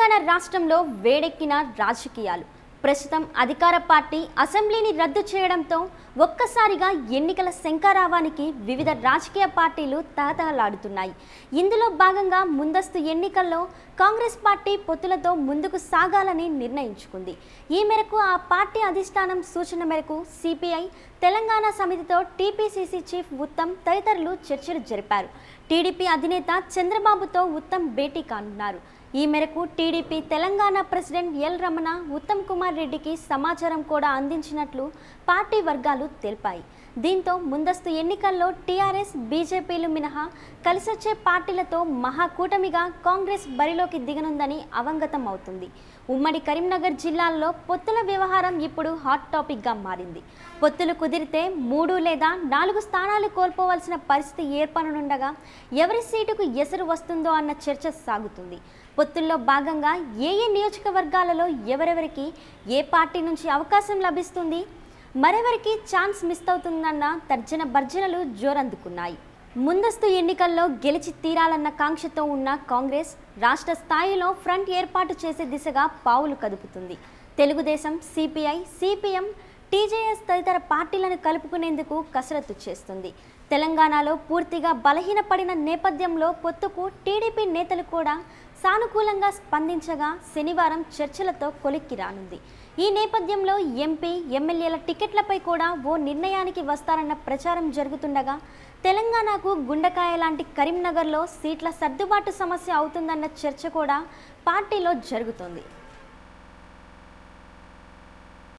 తెలంగాణ రాష్ట్రంలో వేడెక్కిన రాజకీయాలు ప్రస్తుతం అధికార పార్టీ అసెంబ్లీని రద్దు చేయడంతో ఒక్కసారిగా ఎన్నికల శంకారావానికి వివిధ రాజకీయ పార్టీలు తహతహలాడుతున్నాయి ఇందులో భాగంగా ముందస్తు ఎన్నికల్లో కాంగ్రెస్ పార్టీ పొత్తులతో ముందుకు సాగాలని నిర్ణయించుకుంది ఈ మేరకు ఆ పార్టీ అధిష్టానం సూచన మేరకు సిపిఐ తెలంగాణ సమితితో టీపీసీసీ చీఫ్ ఉత్తమ్ తదితరులు చర్చలు జరిపారు టీడీపీ అధినేత చంద్రబాబుతో ఉత్తమ్ భేటీ కానున్నారు ఈ మేరకు TDP Telangana president L Ramana Uttam Kumar రెడ్డికి సమాచారం కూడా అందించినట్లు పార్టీ వర్గాలు తెలిపాయి దీంతో ముందస్తు ఎన్నికల్లో టీఆర్ఎస్ బీజేపీలు మినహా కలిసొచ్చే పార్టీలతో మహాకూటమిగా కాంగ్రెస్ బరిలోకి దిగనుందని అవంగతం అవుతుంది ఉమ్మడి కరీంనగర్ జిల్లాల్లో పొత్తుల వ్యవహారం ఇప్పుడు హాట్ టాపిక్గా మారింది పొత్తులు కుదిరితే మూడు లేదా నాలుగు స్థానాలు కోల్పోవలసిన పరిస్థితి ఏర్పడనుండగా ఎవరి సీటుకు ఎసరు వస్తుందో అన్న చర్చ సాగుతుంది పొత్తుల్లో భాగంగా ఏ ఏ నియోజకవర్గాలలో ఎవరెవరికి ఏ పార్టీ నుంచి అవకాశం లభిస్తుంది మరెవరికి ఛాన్స్ మిస్ అవుతుందన్న తర్జన భర్జనలు జోరందుకున్నాయి ముందస్తు ఎన్నికల్లో గెలిచి తీరాలన్న కాంక్షతో ఉన్న కాంగ్రెస్ రాష్ట్ర స్థాయిలో ఫ్రంట్ ఏర్పాటు చేసే దిశగా పావులు కదుపుతుంది తెలుగుదేశం సిపిఐ సిపిఎం టీజేఎస్ తదితర పార్టీలను కలుపుకునేందుకు కసరత్తు చేస్తుంది తెలంగాణలో పూర్తిగా బలహీనపడిన నేపథ్యంలో పొత్తుకు టీడీపీ నేతలు కూడా సానుకూలంగా స్పందించగా శనివారం చర్చలతో కొలిక్కి రానుంది ఈ నేపథ్యంలో ఎంపీ ఎమ్మెల్యేల టికెట్లపై కూడా ఓ నిర్ణయానికి వస్తారన్న ప్రచారం జరుగుతుండగా తెలంగాణకు గుండెకాయ లాంటి కరీంనగర్లో సీట్ల సర్దుబాటు సమస్య అవుతుందన్న చర్చ కూడా పార్టీలో జరుగుతోంది